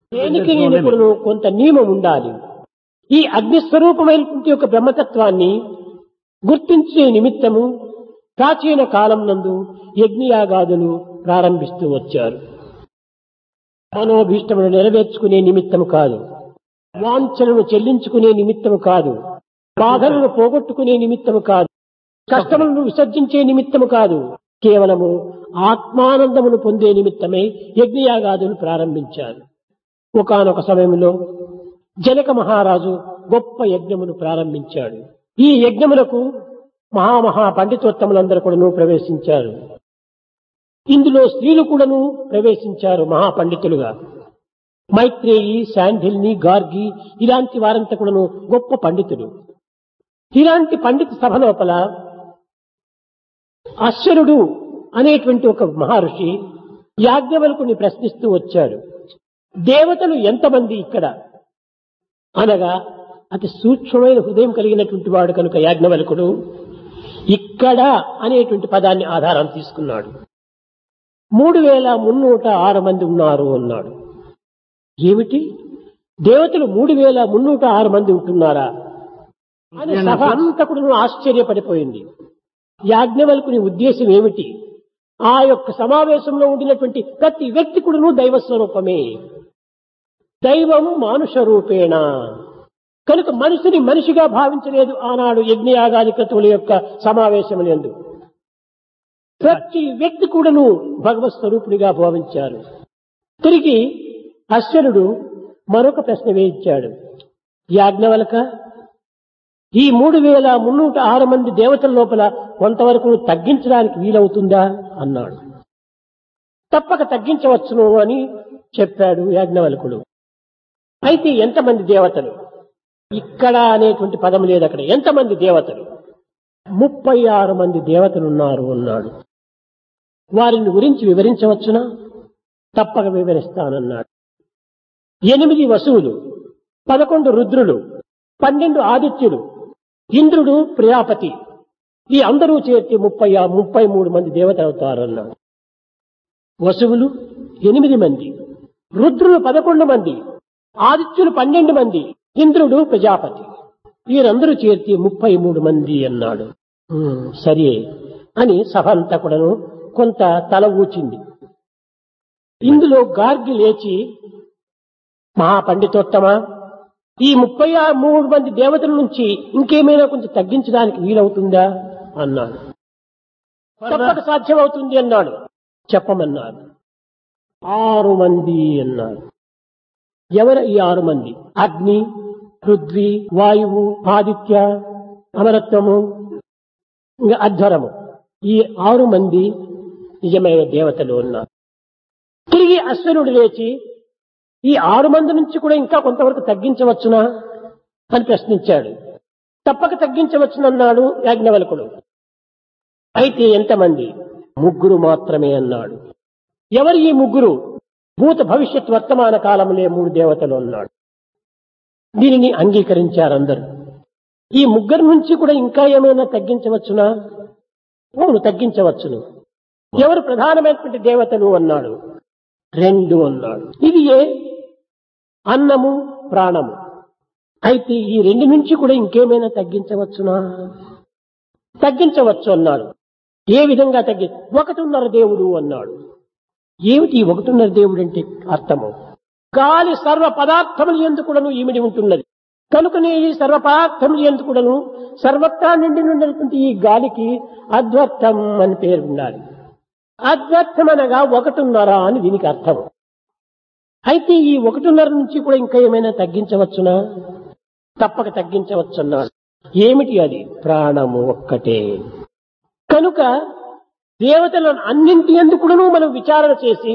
దేనికి నేను ఇప్పుడు కొంత నియమం ఉండాలి ఈ అగ్నిస్వరూపమైనటువంటి యొక్క బ్రహ్మతత్వాన్ని గుర్తించే నిమిత్తము ప్రాచీన కాలం నందు యజ్ఞయాగాదులు ప్రారంభిస్తూ వచ్చారు మనోభీష్టమును నెరవేర్చుకునే నిమిత్తము కాదు వాంఛలను చెల్లించుకునే నిమిత్తము కాదు బాధలను పోగొట్టుకునే నిమిత్తము కాదు కష్టములను విసర్జించే నిమిత్తము కాదు కేవలము ఆత్మానందమును పొందే నిమిత్తమే యజ్ఞయాగాదులు ప్రారంభించారు ఒకానొక సమయంలో జనక మహారాజు గొప్ప యజ్ఞమును ప్రారంభించాడు ఈ యజ్ఞములకు మహామహా పండితోత్తములందరూ కూడాను ప్రవేశించారు ఇందులో స్త్రీలు కూడాను ప్రవేశించారు మహాపండితులుగా మైత్రేయి శాంఢిల్ని గార్గి ఇలాంటి వారంతా కూడాను గొప్ప పండితులు ఇలాంటి పండిత సభ లోపల అశ్వరుడు అనేటువంటి ఒక మహర్షి యాజ్ఞవల్కుని ప్రశ్నిస్తూ వచ్చాడు దేవతలు ఎంతమంది ఇక్కడ అనగా అతి సూక్ష్మమైన హృదయం కలిగినటువంటి వాడు కనుక యాజ్ఞవల్కుడు ఇక్కడ అనేటువంటి పదాన్ని ఆధారం తీసుకున్నాడు మూడు వేల మున్నూట ఆరు మంది ఉన్నారు అన్నాడు ఏమిటి దేవతలు మూడు వేల మున్నూట ఆరు మంది ఉంటున్నారా అని సభ అంతా కూడా ఆశ్చర్యపడిపోయింది యాజ్ఞవల్కుని ఉద్దేశం ఏమిటి ఆ యొక్క సమావేశంలో ఉండినటువంటి ప్రతి వ్యక్తి కూడాను దైవ స్వరూపమే దైవం మానుష రూపేణ కనుక మనిషిని మనిషిగా భావించలేదు ఆనాడు యజ్ఞయాగాది క్రతువుల యొక్క సమావేశం ఎందు ప్రతి వ్యక్తి కూడాను భగవత్ స్వరూపుడిగా భావించారు తిరిగి అశ్వరుడు మరొక ప్రశ్న వేయించాడు యాజ్ఞవలక ఈ మూడు వేల మున్నూట ఆరు మంది దేవతల లోపల కొంతవరకు తగ్గించడానికి వీలవుతుందా అన్నాడు తప్పక తగ్గించవచ్చును అని చెప్పాడు యాజ్ఞవల్కుడు అయితే ఎంతమంది దేవతలు ఇక్కడ అనేటువంటి పదం లేదు అక్కడ ఎంతమంది దేవతలు ముప్పై ఆరు మంది దేవతలు ఉన్నారు అన్నాడు వారిని గురించి వివరించవచ్చునా తప్పక వివరిస్తానన్నాడు ఎనిమిది వసువులు పదకొండు రుద్రులు పన్నెండు ఆదిత్యులు ఇంద్రుడు ప్రజాపతి ఈ అందరూ చేర్చి ముప్పై ఆ- ముప్పై మూడు మంది దేవతలు అవుతారు అన్నాడు వసువులు ఎనిమిది మంది రుద్రులు పదకొండు మంది ఆదిత్యులు పన్నెండు మంది ఇంద్రుడు ప్రజాపతి వీరందరూ చేర్చి ముప్పై మూడు మంది అన్నాడు "ఉమ్, సరే అని సభ అంతా కూడాను కొంత తల ఊచింది ఇందులో గార్గి లేచి మహాపండితోత్తమ ఈ ముప్పై ఆరు మూడు మంది దేవతల నుంచి ఇంకేమైనా కొంచెం తగ్గించడానికి వీలవుతుందా అన్నాడు తప్పక సాధ్యమవుతుంది అన్నాడు చెప్పమన్నారు ఆరు మంది అన్నారు ఎవరు ఈ ఆరు మంది అగ్ని పృథ్వీ వాయువు ఆదిత్య అమరత్వము ఇంకా అధ్వరము ఈ ఆరు మంది నిజమైన దేవతలు ఉన్నారు తిరిగి అశ్వరుడు లేచి ఈ ఆరు మంది నుంచి కూడా ఇంకా కొంతవరకు తగ్గించవచ్చునా అని ప్రశ్నించాడు తప్పక తగ్గించవచ్చునన్నాడు యాజ్ఞవల్కుడు అయితే ఎంతమంది ముగ్గురు మాత్రమే అన్నాడు ఎవరు ఈ ముగ్గురు భూత భవిష్యత్ వర్తమాన కాలంలో మూడు దేవతలు అన్నాడు దీనిని అంగీకరించారు అందరూ ఈ ముగ్గురు నుంచి కూడా ఇంకా ఏమైనా తగ్గించవచ్చునా అవును తగ్గించవచ్చును ఎవరు ప్రధానమైనటువంటి దేవతలు అన్నాడు రెండు అన్నాడు ఇది ఏ అన్నము ప్రాణము అయితే ఈ రెండు నుంచి కూడా ఇంకేమైనా తగ్గించవచ్చునా తగ్గించవచ్చు అన్నాడు ఏ విధంగా తగ్గి ఒకటిన్నర దేవుడు అన్నాడు ఏమిటి ఈ ఒకటిన్నర దేవుడు అంటే అర్థము గాలి సర్వ పదార్థములు ఎందుకుడను ఈమిడి ఉంటున్నది కనుకనే ఈ సర్వ పదార్థములు ఎందుకుడను సర్వత్రా నిండి నుండినటువంటి ఈ గాలికి అద్వర్థం అని పేరు ఉండాలి అద్వర్థం అనగా ఒకటిన్నర అని దీనికి అర్థం అయితే ఈ ఒకటిన్నర నుంచి కూడా ఇంకా ఏమైనా తగ్గించవచ్చునా తప్పక తగ్గించవచ్చు అన్నాడు ఏమిటి అది ప్రాణము ఒక్కటే కనుక దేవతలను అన్నింటి ఎందుకును మనం విచారణ చేసి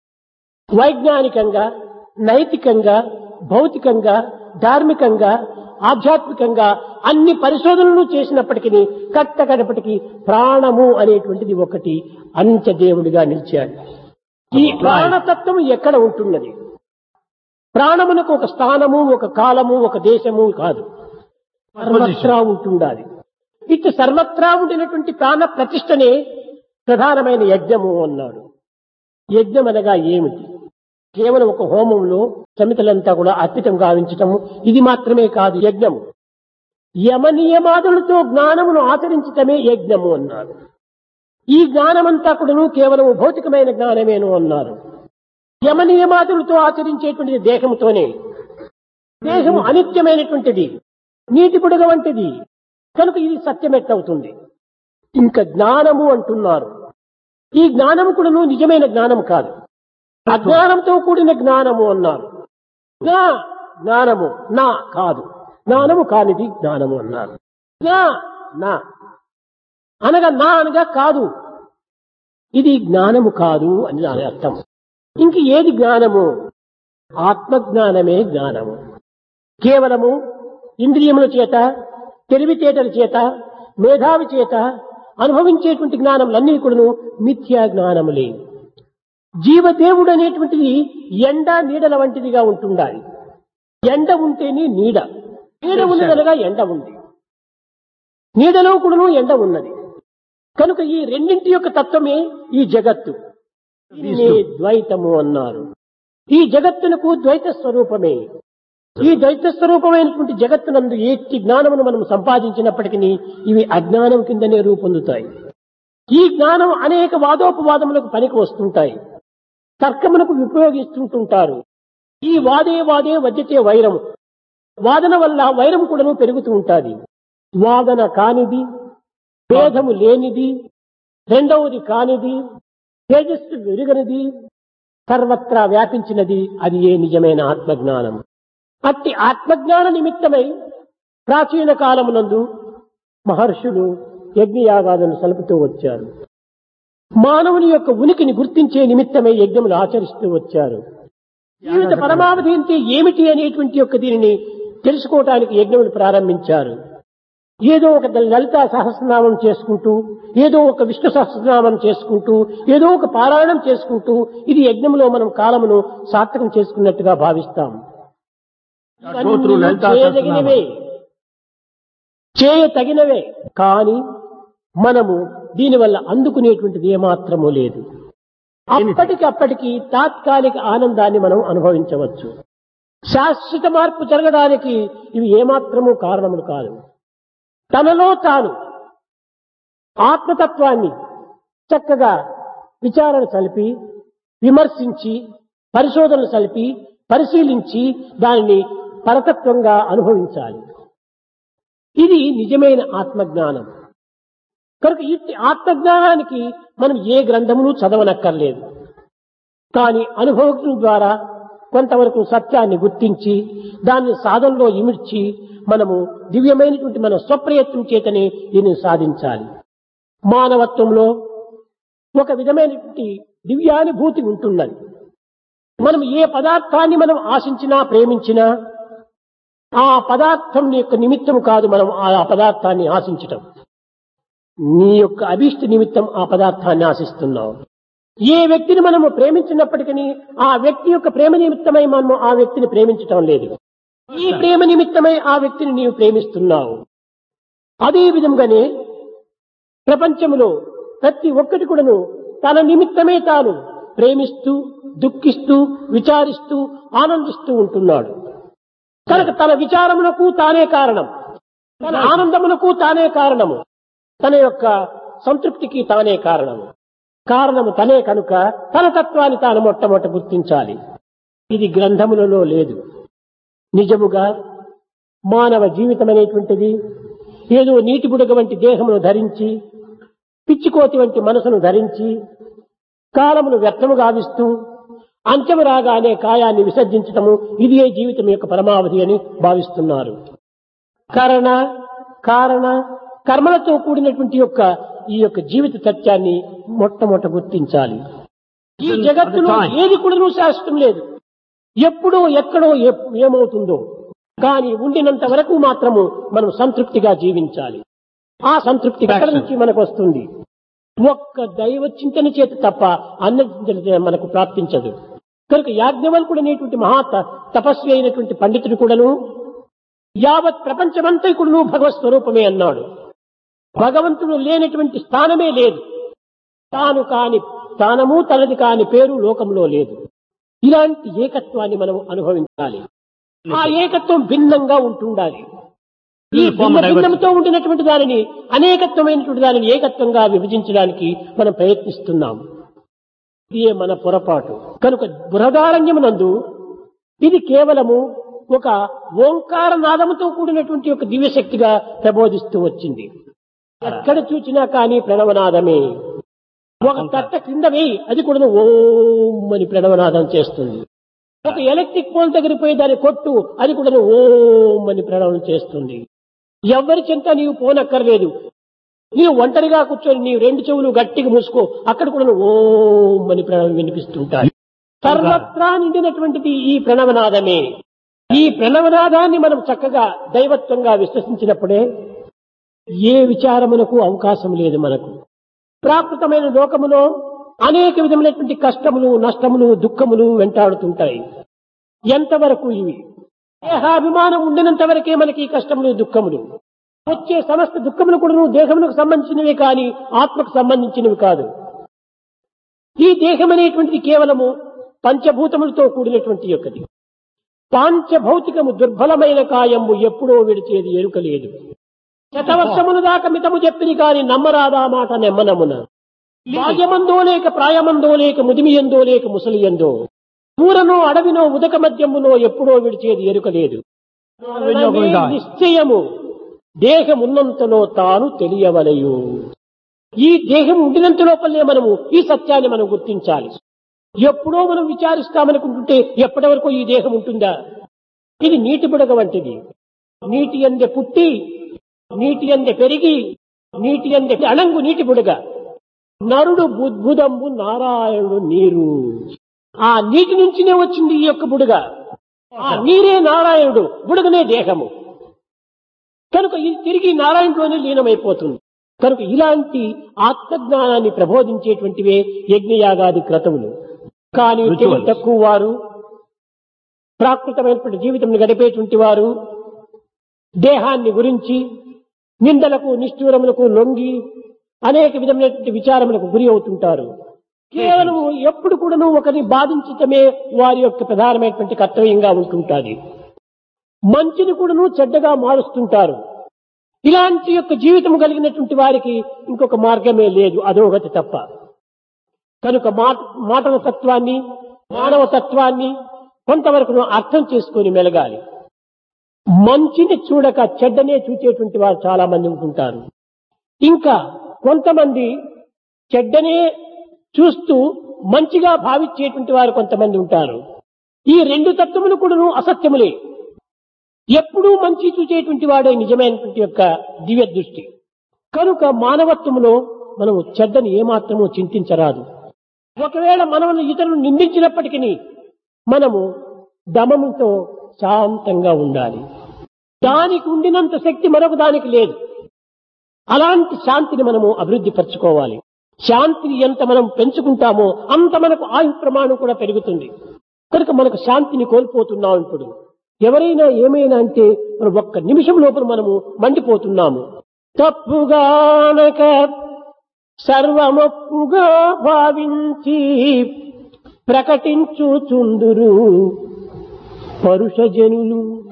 వైజ్ఞానికంగా నైతికంగా భౌతికంగా ధార్మికంగా ఆధ్యాత్మికంగా అన్ని పరిశోధనలు చేసినప్పటికీ కట్టకడపటికి ప్రాణము అనేటువంటిది ఒకటి అంత్యదేవుడిగా నిలిచాడు ఈ ప్రాణతత్వం ఎక్కడ ఉంటున్నది ప్రాణమునకు ఒక స్థానము ఒక కాలము ఒక దేశము కాదు సర్వత్రా ఉంటుండాలి ఇటు సర్వత్రా ఉండినటువంటి ప్రాణ ప్రతిష్టనే ప్రధానమైన యజ్ఞము అన్నాడు యజ్ఞం అనగా ఏమిటి కేవలం ఒక హోమంలో సమితలంతా కూడా అర్పితం గావించటము ఇది మాత్రమే కాదు యజ్ఞము యమ నియమాదులతో జ్ఞానమును ఆచరించటమే యజ్ఞము అన్నారు ఈ జ్ఞానమంతా కూడాను కేవలం భౌతికమైన జ్ఞానమేను అన్నారు యమ నియమాదులతో ఆచరించేటువంటిది దేహముతోనే దేహము అనిత్యమైనటువంటిది నీటి బుడగ వంటిది కనుక ఇది సత్యమెట్టవుతుంది ఇంకా జ్ఞానము అంటున్నారు ఈ జ్ఞానము కూడాను నిజమైన జ్ఞానం కాదు అజ్ఞానంతో కూడిన జ్ఞానము అన్నారు నా జ్ఞానము నా కాదు జ్ఞానము కానిది జ్ఞానము అన్నారు నా నా అనగా నా అనగా కాదు ఇది జ్ఞానము కాదు అని దాని అర్థం ఇంక ఏది జ్ఞానము ఆత్మజ్ఞానమే జ్ఞానము కేవలము ఇంద్రియముల చేత తెలివితేటల చేత మేధావి చేత అనుభవించేటువంటి జ్ఞానములన్నీ కూడాను మిథ్యా జ్ఞానములే జీవదేవుడు అనేటువంటిది ఎండ నీడల వంటిదిగా ఉంటుండాలి ఎండ ఉంటేనే నీడ నీడ ఉన్నదనగా ఎండ ఉంది నీడలో కూడాను ఎండ ఉన్నది కనుక ఈ రెండింటి యొక్క తత్వమే ఈ జగత్తు దీన్ని ద్వైతము అన్నారు ఈ జగత్తునకు ద్వైత స్వరూపమే ఈ ద్వైత స్వరూపమైనటువంటి జగత్తునందు ఎట్టి జ్ఞానమును మనం సంపాదించినప్పటికీ ఇవి అజ్ఞానం కిందనే రూపొందుతాయి ఈ జ్ఞానం అనేక వాదోపవాదములకు పనికి వస్తుంటాయి తర్కమునకు ఉపయోగిస్తుంటుంటారు ఈ వాదే వాదే వద్యతే వైరము వాదన వల్ల వైరం కూడాను పెరుగుతూ ఉంటుంది వాదన కానిది భేదము లేనిది రెండవది కానిది తేజస్సు విరుగనిది సర్వత్రా వ్యాపించినది అది ఏ నిజమైన ఆత్మజ్ఞానం అట్టి ఆత్మజ్ఞాన నిమిత్తమై ప్రాచీన కాలమునందు మహర్షులు యజ్ఞయాగాలను సలుపుతూ వచ్చారు మానవుని యొక్క ఉనికిని గుర్తించే నిమిత్తమై యజ్ఞములు ఆచరిస్తూ వచ్చారు జీవిత పరమావధి అంటే ఏమిటి అనేటువంటి యొక్క దీనిని తెలుసుకోవటానికి యజ్ఞములు ప్రారంభించారు ఏదో ఒక లలిత సహస్రనామం చేసుకుంటూ ఏదో ఒక విష్ణు సహస్రనామం చేసుకుంటూ ఏదో ఒక పారాయణం చేసుకుంటూ ఇది యజ్ఞంలో మనం కాలమును సార్థకం చేసుకున్నట్టుగా భావిస్తాం Go through Lalita చేయదగినవే చేయతగినవే కానీ మనము దీనివల్ల అందుకునేటువంటిది ఏమాత్రము లేదు అప్పటికప్పటికి తాత్కాలిక ఆనందాన్ని మనం అనుభవించవచ్చు శాశ్వత మార్పు జరగడానికి ఇవి ఏమాత్రము కారణములు కాదు తనలో తాను ఆత్మతత్వాన్ని చక్కగా విచారణ సలిపి విమర్శించి పరిశోధనలు సలిపి పరిశీలించి దానిని పరతత్వంగా అనుభవించాలి ఇది నిజమైన ఆత్మజ్ఞానం కనుక ఇట్టి ఆత్మజ్ఞానానికి మనం ఏ గ్రంథమును చదవనక్కర్లేదు కానీ అనుభవం ద్వారా కొంతవరకు సత్యాన్ని గుర్తించి దాన్ని సాధనలో ఇమిడ్చి మనము దివ్యమైనటువంటి మన స్వప్రయత్నం చేతనే దీనిని సాధించాలి మానవత్వంలో ఒక విధమైనటువంటి దివ్యానుభూతి ఉంటున్నది మనం ఏ పదార్థాన్ని మనం ఆశించినా ప్రేమించినా ఆ పదార్థం యొక్క నిమిత్తం కాదు మనం ఆ పదార్థాన్ని ఆశించటం నీ యొక్క అభీష్ట నిమిత్తం ఆ పదార్థాన్ని ఆశిస్తున్నావు ఏ వ్యక్తిని మనము ప్రేమించినప్పటికీ ఆ వ్యక్తి యొక్క ప్రేమ నిమిత్తమై మనము ఆ వ్యక్తిని ప్రేమించటం లేదు ఈ ప్రేమ నిమిత్తమై ఆ వ్యక్తిని నీవు ప్రేమిస్తున్నావు అదే విధంగానే ప్రపంచంలో ప్రతి ఒక్కటి కూడాను తన నిమిత్తమే తాను ప్రేమిస్తూ దుఃఖిస్తూ విచారిస్తూ ఆనందిస్తూ ఉంటున్నాడు కనుక తన విచారమునకు తానే కారణం తన ఆనందమునకు తానే కారణము తన యొక్క సంతృప్తికి తానే కారణము కారణము తనే కనుక తన తత్వాన్ని తాను మొట్టమొదట గుర్తించాలి ఇది గ్రంథములలో లేదు నిజముగా మానవ జీవితం అనేటువంటిది ఏదో నీటి బుడగ వంటి దేహమును ధరించి పిచ్చికోతి వంటి మనసును ధరించి కాలమును వ్యర్థము గావిస్తూ అంత్యము రాగానే కాయాన్ని విసర్జించటము ఇదే జీవితం యొక్క పరమావధి అని భావిస్తున్నారు కరణ కారణ కర్మలతో కూడినటువంటి యొక్క ఈ యొక్క జీవిత సత్యాన్ని మొట్టమొదట గుర్తించాలి ఈ జగత్తులో ఏది కూడా శాశ్వతం లేదు ఎప్పుడో ఎక్కడో ఏ- ఏమవుతుందో కానీ ఉండినంత వరకు మాత్రము మనం సంతృప్తిగా జీవించాలి ఆ సంతృప్తి ఎక్కడి నుంచి మనకు వస్తుంది ఒక్క దైవ చింతన చేత తప్ప అన్న చింతన చేత మనకు ప్రాప్తించదు కనుక యాజ్ఞవల్కుడు అనేటువంటి మహా త- తపస్వి అయినటువంటి పండితుడు కూడాను యావత్ ప్రపంచమంతా కూడాను భగవత్ స్వరూపమే అన్నాడు భగవంతుడు లేనటువంటి స్థానమే లేదు తాను కాని స్థానము తనది కాని పేరు లోకంలో లేదు ఇలాంటి ఏకత్వాన్ని మనం అనుభవించాలి ఆ ఏకత్వం భిన్నంగా ఉంటుండాలి ఈ భిన్న భిన్నంతో ఉండినటువంటి దానిని అనేకత్వమైనటువంటి దానిని ఏకత్వంగా విభజించడానికి మనం ప్రయత్నిస్తున్నాం ఇదే మన పొరపాటు కనుక బృహదారణ్యమునందు ఇది కేవలము ఒక ఓంకార నాదముతో కూడినటువంటి ఒక దివ్యశక్తిగా ప్రబోధిస్తూ వచ్చింది ఎక్కడ చూచినా కానీ ప్రణవనాదమే ఒక తట్ట క్రింద వేయి అది కూడా ఓం అని ప్రణవనాదం చేస్తుంది ఒక ఎలక్ట్రిక్ పోల్ దగ్గర పోయి దాన్ని కొట్టు అది కూడా ఓం అని ప్రణవం చేస్తుంది ఎవరి చింత నీవు పోనక్కర్లేదు నీవు ఒంటరిగా కూర్చొని నీవు రెండు చెవులు గట్టిగా మూసుకో అక్కడ కూడా ఓం అని ప్రణవం వినిపిస్తుంటాయి సర్వత్రా నిండినటువంటిది ఈ ప్రణవనాదమే ఈ ప్రణవనాదాన్ని మనం చక్కగా దైవత్వంగా విశ్వసించినప్పుడే ఏ విచారమునకు అవకాశం లేదు మనకు ప్రాకృతమైన లోకములో అనేక విధములైనటువంటి కష్టములు నష్టములు దుఃఖములు వెంటాడుతుంటాయి ఎంతవరకు ఇవి దేహాభిమానం ఉండినంత వరకే మనకి ఈ కష్టములు దుఃఖములు వచ్చే సమస్త దుఃఖములు కూడా దేహములకు సంబంధించినవి కానీ ఆత్మకు సంబంధించినవి కాదు ఈ దేహం అనేటువంటిది కేవలము పంచభూతములతో కూడినటువంటి యొక్కది పాంచభౌతికము దుర్బలమైన కాయము ఎప్పుడో విడిచేది ఎరుక లేదు శతవర్షముల దాకా మితము చెప్పిని కాని నమ్మరాదా మాట నెమ్మనమున బాల్యమందో లేక ప్రాయమందో లేక ముదిమియందో లేక ముసలియందో ఊరనో అడవినో ఉదక మధ్యమునో ఎప్పుడో విడిచేది ఎరుక లేదు నిశ్చయము దేహమున్నంతలో తాను తెలియవలయు ఈ దేహం ఉండినంత లోపలే మనము ఈ సత్యాన్ని మనం గుర్తించాలి ఎప్పుడో మనం విచారిస్తామనుకుంటుంటే ఎప్పటి వరకు ఈ దేహం ఉంటుందా ఇది నీటి బుడగ వంటిది నీటి అందే పుట్టి నీటి అందే పెరిగి నీటి అందే అణంగు నీటి బుడగ నరుడు బుద్భుదంబు నారాయణుడు నీరు ఆ నీటి నుంచినే వచ్చింది ఈ యొక్క బుడగ ఆ నీరే నారాయణుడు బుడగనే దేహము కనుక ఇది తిరిగి నారాయణులోనే లీనమైపోతుంది కనుక ఇలాంటి ఆత్మజ్ఞానాన్ని ప్రబోధించేటువంటివే యజ్ఞయాగాది క్రతువులు కానీ తెలివి తక్కువ వారు ప్రాకృతమైనటువంటి జీవితం గడిపేటువంటి వారు దేహాన్ని గురించి నిందలకు నిష్ఠూరములకు లొంగి అనేక విధమైనటువంటి విచారములకు గురి అవుతుంటారు కేవలం ఎప్పుడు కూడాను ఒకరిని బాధించటమే వారి యొక్క ప్రధానమైనటువంటి కర్తవ్యంగా ఉంటుంటాది మంచిని కూడాను చెడ్డగా మారుస్తుంటారు ఇలాంటి యొక్క జీవితం కలిగినటువంటి వారికి ఇంకొక మార్గమే లేదు అధోగతి తప్ప కనుక మాట మాటల తత్వాన్ని మానవ తత్వాన్ని కొంతవరకు అర్థం చేసుకొని మెలగాలి మంచిని చూడక చెడ్డనే చూచేటువంటి వారు చాలా మంది ఉంటుంటారు ఇంకా కొంతమంది చెడ్డనే చూస్తూ మంచిగా భావించేటువంటి వారు కొంతమంది ఉంటారు ఈ రెండు తత్వములు కూడాను అసత్యములే ఎప్పుడూ మంచి చూచేటువంటి వాడే నిజమైనటువంటి యొక్క దివ్య దృష్టి కనుక మానవత్వములో మనము చెడ్డని ఏమాత్రము చింతించరాదు ఒకవేళ మనము ఇతరులను నిందించినప్పటికీ మనము దమముతో శాంతంగా ఉండాలి దానికి ఉండినంత శక్తి మరొక దానికి లేదు అలాంటి శాంతిని మనము అభివృద్ధి పరచుకోవాలి శాంతిని ఎంత మనం పెంచుకుంటామో అంత మనకు ఆయు ప్రమాణం కూడా పెరుగుతుంది కనుక మనకు శాంతిని కోల్పోతున్నాం ఇప్పుడు ఎవరైనా ఏమైనా అంటే మనం ఒక్క నిమిషం లోపల మనము మండిపోతున్నాము తప్పుగానక సర్వమప్పుగా భావించి ప్రకటించుచుందురు పరుషజనులు